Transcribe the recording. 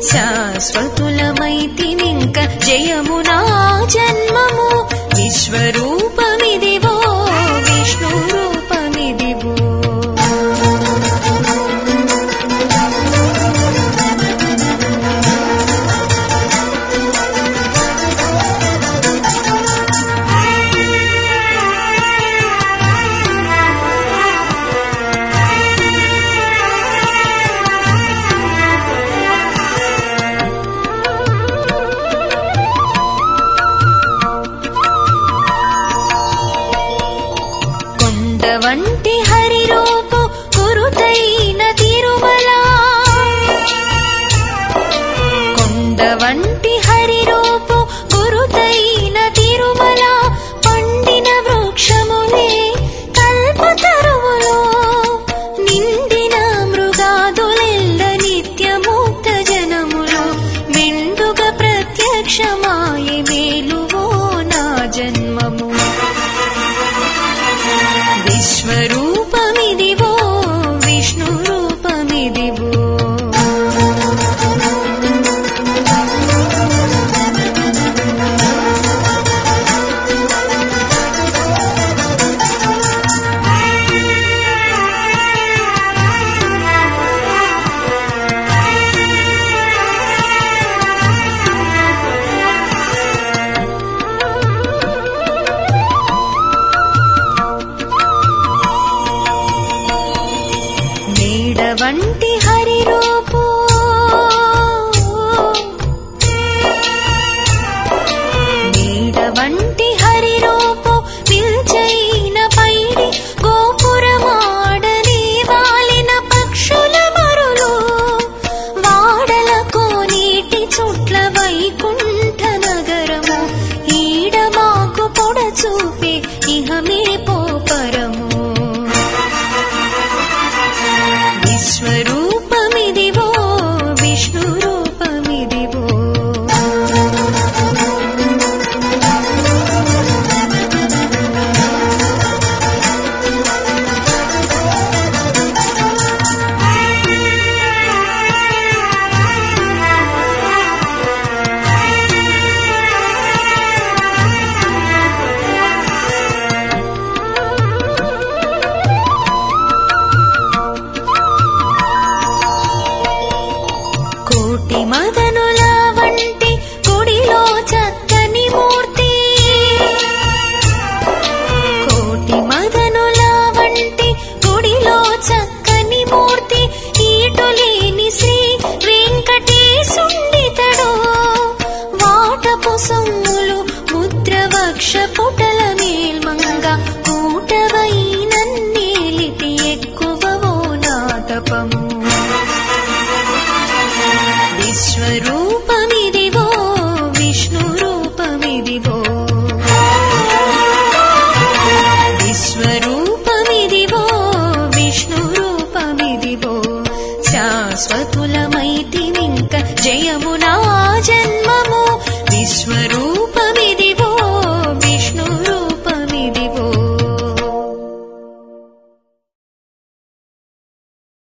శాశ్వతులమైతినింక జయమునా జన్మము విశ్వరూపమిదివో విష్ణు రూపమిదివో కొండ వంటి హరి రూపు కురుతైన తిరుమల కొండ వంటి హరి రూపు గురుతైన తిరుమల పండిన వృక్షములే కల్పతరువులో నిండిన మృగాదులెల్ల నిత్యముక్త జనములు విండుగ ప్రత్యక్షమాయి మేలువో నా జన్మము విశ్వరూపమిదివో విష్ణు రూపమిదివో నీడ వంటి హరి రూపు నీడ వంటి హరి రూపు నిల్చైన పైడి గోపురమాడని వాలిన పక్షుల మరులు వాడలకు నీటి చుట్ల వైకుంఠ నగరము ఈడ మాకు పొడ చూపే ఇహమే పోపరము విశ్వరూపమిదివో విష్ణు రూపమిదివో కోటి మదనుల వంటి గుడిలో చక్కని మూర్తి కోటి మదనుల వంటి గుడిలో చక్కని మూర్తి ఈటులేని శ్రీ వెంకటేశుండితడు వాటపు సొమ్ములు ముద్రవక్ష పుటల మేల్మంగ కూటవైనన్నేలితి ఎక్కువవో నాతపము విశ్వరూపమిదివో విష్ణు రూపమిదివో విశ్వరూపమిదివో విష్ణు రూపమిదివో శాశ్వతులమైతినింక జయమునా జన్మము విశ్వరూప